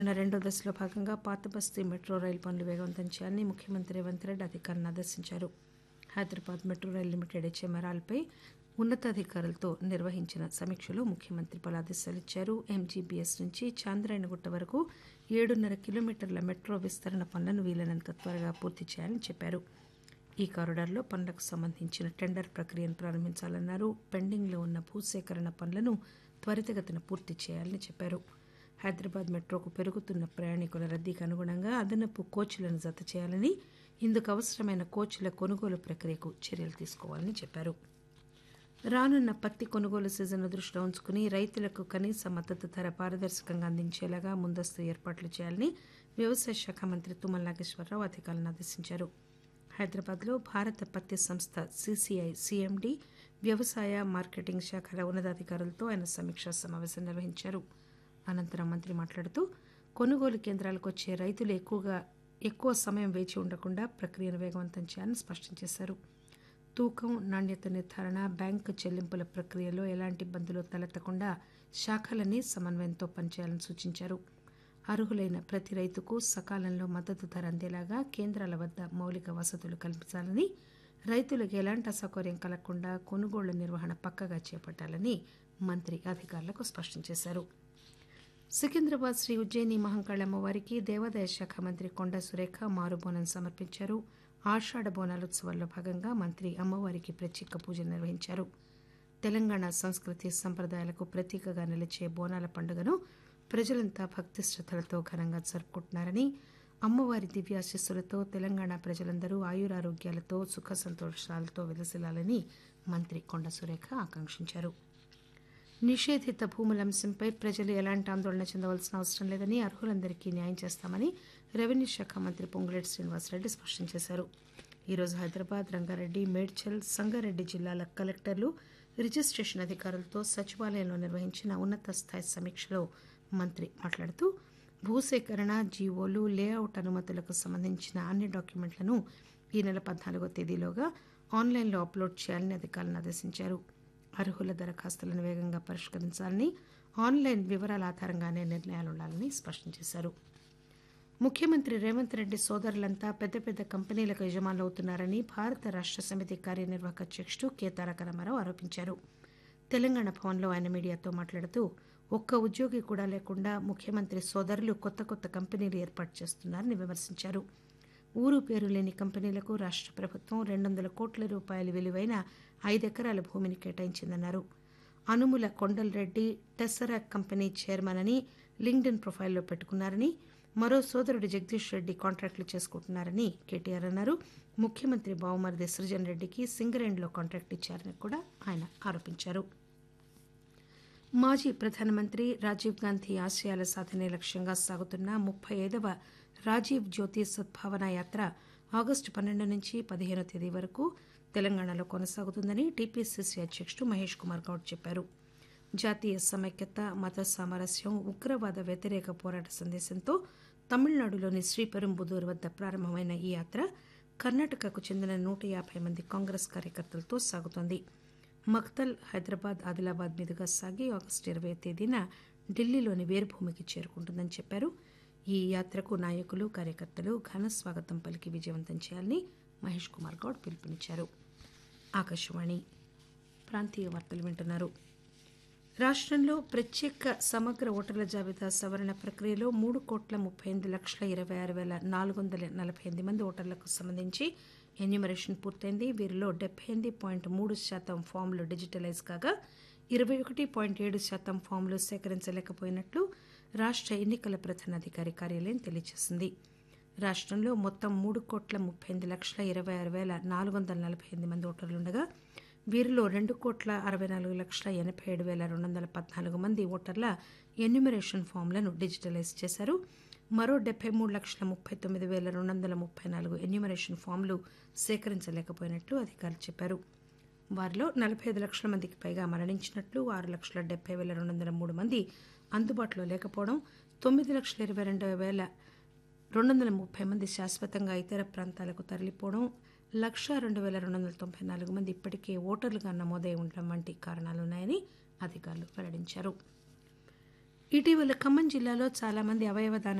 రెండో దశలో భాగంగా పాత బస్తీ మెట్రో రైలు పనులు వేగవంతం చేయాలని ముఖ్యమంత్రి రేవంత్ రెడ్డి అధికారులను ఆదేశించారు హైదరాబాద్ మెట్రో రైలు లిమిటెడ్ హెచ్ఎంఆర్ఆర్పై ఉన్నతాధికారులతో నిర్వహించిన సమీక్షలో ముఖ్యమంత్రి పలు ఆదేశాలు ఇచ్చారు ఎంజీబీఎస్ నుంచి చాంద్రాయణగుట్ట వరకు ఏడున్నర కిలోమీటర్ల మెట్రో విస్తరణ పనులను వీలైనంత త్వరగా పూర్తి చేయాలని చెప్పారు ఈ కారిడార్లో పనులకు సంబంధించిన టెండర్ ప్రక్రియను ప్రారంభించాలన్నారు పెండింగ్లో ఉన్న భూసేకరణ పనులను త్వరితగతిన పూర్తి చేయాలని చెప్పారు హైదరాబాద్ మెట్రోకు పెరుగుతున్న ప్రయాణికుల రద్దీకి అనుగుణంగా అదనపు కోచ్లను జత చేయాలని ఇందుకు అవసరమైన కోచ్ల కొనుగోలు ప్రక్రియకు చర్యలు తీసుకోవాలని చెప్పారు రానున్న పత్తి కొనుగోలు సీజన్ను దృష్టిలో ఉంచుకుని రైతులకు కనీస మద్దతు ధర పారదర్శకంగా అందించేలాగా ముందస్తు ఏర్పాట్లు చేయాలని వ్యవసాయ శాఖ మంత్రి తుమ్మల నాగేశ్వరరావు అధికారులను ఆదేశించారు హైదరాబాద్లో భారత పత్తి సంస్థ సీసీఐ సీఎండీ వ్యవసాయ మార్కెటింగ్ శాఖల ఉన్నతాధికారులతో ఆయన సమీక్షా సమావేశం నిర్వహించారు అనంతరం మంత్రి మాట్లాడుతూ కొనుగోలు కేంద్రాలకు వచ్చే రైతులు ఎక్కువగా ఎక్కువ సమయం వేచి ఉండకుండా ప్రక్రియను వేగవంతం చేయాలని స్పష్టం చేశారు తూకం నాణ్యత నిర్ధారణ బ్యాంకు చెల్లింపుల ప్రక్రియలో ఎలాంటి ఇబ్బందులు తలెత్తకుండా శాఖలన్నీ సమన్వయంతో పనిచేయాలని సూచించారు అర్హులైన ప్రతి రైతుకు సకాలంలో మద్దతు ధర అందేలాగా కేంద్రాల వద్ద మౌలిక వసతులు కల్పించాలని రైతులకు ఎలాంటి అసౌకర్యం కలగకుండా కొనుగోళ్ల నిర్వహణ పక్కగా చేపట్టాలని మంత్రి అధికారులకు స్పష్టం చేశారు సికింద్రాబాద్ శ్రీ ఉజ్జయిని మహంకాళి అమ్మవారికి దేవాదాయ శాఖ మంత్రి కొండ సురేఖ మారుబోనం సమర్పించారు ఆషాఢ బోనాలోత్సవాల్లో భాగంగా మంత్రి అమ్మవారికి ప్రత్యేక పూజలు నిర్వహించారు తెలంగాణ సంస్కృతి సంప్రదాయాలకు ప్రతీకగా నిలిచే బోనాల పండుగను ప్రజలంతా భక్తి శ్రద్దలతో ఘనంగా జరుపుకుంటున్నారని అమ్మవారి దివ్యాశిస్సులతో తెలంగాణ ప్రజలందరూ ఆయురారోగ్యాలతో సుఖ సంతోషాలతో వెలసిల్లాలని మంత్రి కొండ సురేఖ ఆకాంక్షించారు నిషేధిత భూముల అంశంపై ప్రజలు ఎలాంటి ఆందోళన చెందవలసిన అవసరం లేదని అర్హులందరికీ న్యాయం చేస్తామని రెవెన్యూ శాఖ మంత్రి పొంగులేటి శ్రీనివాసరెడ్డి స్పష్టం చేశారు ఈరోజు హైదరాబాద్ రంగారెడ్డి మేడ్చల్ సంగారెడ్డి జిల్లాల కలెక్టర్లు రిజిస్ట్రేషన్ అధికారులతో సచివాలయంలో నిర్వహించిన ఉన్నత స్థాయి సమీక్షలో మంత్రి మాట్లాడుతూ భూసేకరణ జీవోలు లేఅవుట్ అనుమతులకు సంబంధించిన అన్ని డాక్యుమెంట్లను ఈ నెల పద్నాలుగో తేదీలోగా ఆన్లైన్లో అప్లోడ్ చేయాలని అధికారులను ఆదేశించారు అర్హుల దరఖాస్తులను వేగంగా పరిష్కరించాలని ఆన్లైన్ వివరాల ఆధారంగానే నిర్ణయాలు ఉండాలని స్పష్టం చేశారు ముఖ్యమంత్రి రేవంత్ రెడ్డి సోదరులంతా పెద్ద పెద్ద కంపెనీలకు యజమానులవుతున్నారని భారత రాష్ట్ర సమితి కార్యనిర్వాహక అధ్యక్షుడు కె తారక రామారావు ఆరోపించారు తెలంగాణ భవన్లో ఆయన మీడియాతో మాట్లాడుతూ ఒక్క ఉద్యోగి కూడా లేకుండా ముఖ్యమంత్రి సోదరులు కొత్త కొత్త కంపెనీలు ఏర్పాటు చేస్తున్నారని విమర్శించారు ఊరు పేరు లేని కంపెనీలకు రాష్ట్ర ప్రభుత్వం రెండు వందల కోట్ల రూపాయల విలువైన ఐదెకరాల భూమిని కేటాయించిందన్నారు Anumula Kondal Reddy Tessera company chairman అని లింక్డ్ఇన్ ప్రొఫైల్లో పెట్టుకున్నారని మరో సోదరుడు జగదీష్ రెడ్డి కాంట్రాక్టులు చేసుకుంటున్నారని కేటీఆర్ అన్నారు ముఖ్యమంత్రి బావమరిది సృజన్ రెడ్డికి సింగరేణిలో కాంట్రాక్ట్ ఇచ్చారని కూడా ఆయన ఆరోపించారు మాజీ ప్రధానమంత్రి రాజీవ్ గాంధీ ఆశయాల సాధనే లక్ష్యంగా సాగుతున్న ముప్పై ఐదవ రాజీవ్ జ్యోతి సద్భావన యాత్ర ఆగస్టు పన్నెండు నుంచి పదిహేనో తేదీ వరకు తెలంగాణలో కొనసాగుతుందని టీపీసీసీ అధ్యక్షుడు మహేష్ కుమార్ గౌడ్ చెప్పారు జాతీయ సమైక్యత మత సామరస్యం ఉగ్రవాద వ్యతిరేక పోరాట సందేశంతో తమిళనాడులోని శ్రీపెరుంబుదూర్ వద్ద ప్రారంభమైన ఈ యాత్ర కర్ణాటకకు చెందిన నూట యాభై మంది కాంగ్రెస్ కార్యకర్తలతో సాగుతోంది మక్తల్ హైదరాబాద్ ఆదిలాబాద్ మీదుగా సాగి ఆగస్టు ఇరవై తేదీన ఢిల్లీలోని వీరభూమికి చేరుకుంటుందని చెప్పారు ఈ యాత్రకు నాయకులు కార్యకర్తలు ఘన స్వాగతం పలికి విజయవంతం చేయాలని మహేష్ కుమార్ గౌడ్ పిలుపునిచ్చారు ఆకాశవాణి ప్రాంతీయ వార్తలు వింటున్నారు రాష్ట్రంలో ప్రత్యేక సమగ్ర ఓటర్ల జాబితా సవరణ ప్రక్రియలో మూడు కోట్ల ముప్పై ఎనిమిది లక్షల ఇరవై ఆరు వేల నాలుగు వందల నలభై ఎనిమిది మంది ఓటర్లకు సంబంధించి ఎన్యూమరేషన్ పూర్తయింది వీరిలో డెబ్బై ఎనిమిది పాయింట్ మూడు శాతం ఫామ్లు డిజిటలైజ్ కాగా ఇరవై ఒకటి పాయింట్ ఏడు శాతం ఫామ్లు సేకరించలేకపోయినట్లు రాష్ట్ర ఎన్నికల ప్రధానాధికారి కార్యాలయం తెలియజేసింది రాష్ట్రంలో మొత్తం మూడు కోట్ల ముప్పై ఎనిమిది లక్షల ఇరవై ఆరు వేల నాలుగు వందల నలభై ఎనిమిది మంది ఓటర్లుండగా వీరిలో రెండు కోట్ల అరవై నాలుగు లక్షల ఎనభై ఏడు వేల రెండు వందల పద్నాలుగు మంది ఓటర్ల ఎన్యూమరేషన్ ఫామ్లను డిజిటలైజ్ చేశారు మరో డెబ్బై మూడు లక్షల ముప్పై తొమ్మిది వేల రెండు వందల ముప్పై నాలుగు ఎన్యూమరేషన్ ఫామ్లు సేకరించలేకపోయినట్లు అధికారులు చెప్పారు వారిలో నలభై ఐదు లక్షల మందికి పైగా మరణించినట్లు ఆరు లక్షల డెబ్బై వేల రెండు వందల మూడు మంది అందుబాటులో లేకపోవడం తొమ్మిది లక్షల ఇరవై రెండు వేల రెండు వందల ముప్పై మంది శాశ్వతంగా ఇతర ప్రాంతాలకు తరలిపోవడం లక్ష రెండు వేల రెండు వందల తొంభై నాలుగు మంది ఇప్పటికే ఓటర్లుగా నమోదై ఉండడం వంటి కారణాలున్నాయని అధికారులు వెల్లడించారు ఇటీవల ఖమ్మం జిల్లాలో చాలా మంది అవయవ దానం